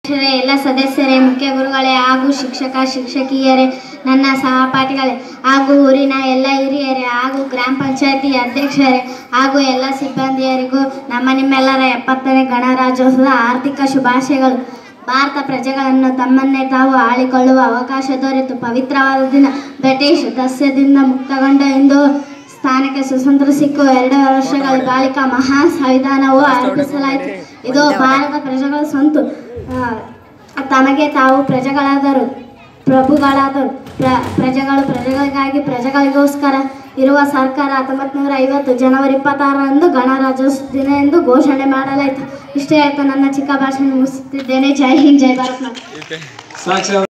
ಅಧ್ಯಕ್ಷರೇ, ಎಲ್ಲ ಸದಸ್ಯರೇ ಮುಖ್ಯ ಗುರುಗಳೇ ಹಾಗೂ ಶಿಕ್ಷಕ ಶಿಕ್ಷಕಿಯರೇ ನನ್ನ ಸಹಪಾಠಿಗಳೇ ಹಾಗೂ ಊರಿನ ಎಲ್ಲ ಹಿರಿಯರೇ ಹಾಗೂ ಗ್ರಾಮ ಪಂಚಾಯತಿ ಅಧ್ಯಕ್ಷರೇ ಹಾಗೂ ಎಲ್ಲ ಸಿಬ್ಬಂದಿಯರಿಗೂ ನಮ್ಮ ನಿಮ್ಮೆಲ್ಲರ ಎಪ್ಪತ್ತನೇ ಗಣರಾಜ್ಯೋತ್ಸವದ ಆರ್ಥಿಕ ಶುಭಾಶಯಗಳು ಭಾರತ ಪ್ರಜೆಗಳನ್ನು ತಮ್ಮನ್ನೇ ತಾವು ಆಳಿಕೊಳ್ಳುವ ಅವಕಾಶ ದೊರೆತು ಪವಿತ್ರವಾದ ದಿನ ಬ್ರಿಟಿಷ್ ದಸ್ಯದಿಂದ ಮುಕ್ತಗೊಂಡ ಇಂದು ಸ್ಥಾನಕ್ಕೆ ಸುಸಂತ್ರ ಸಿಕ್ಕು ಎರಡು ವರ್ಷಗಳ ಬಳಿಕ ಮಹಾನ್ ಸಂವಿಧಾನವು ಅರ್ಪಿಸಲಾಯಿತು ಇದು ಭಾರತ ಪ್ರಜೆಗಳ ಸ್ವಂತ ಆ, ತಮಗೆ ತಾವು ಪ್ರಜೆಗಳಾದರು ಪ್ರಭುಗಳಾದರು ಪ್ರ ಪ್ರಜೆಗಳು ಪ್ರಜೆಗಳಿಗಾಗಿ ಪ್ರಜೆಗಳಿಗೋಸ್ಕರ ಇರುವ ಸರ್ಕಾರ ಹತ್ತೊಂಬತ್ತು ನೂರ ಐವತ್ತು ಜನವರಿ ಇಪ್ಪತ್ತಾರರಂದು ಗಣರಾಜ್ಯೋತ್ಸವ ದಿನ ಎಂದು ಘೋಷಣೆ ಮಾಡಲಾಯಿತು ಇಷ್ಟೇ ಆಯಿತು ನನ್ನ ಚಿಕ್ಕ ಭಾಷಣ ಮುಗಿಸುತ್ತಿದ್ದೇನೆ ಜೈ ಹಿಂದ್ ಜೈ ಭಾರತ್ ಮಾತಾ. ಸಾಕ್ಷಿ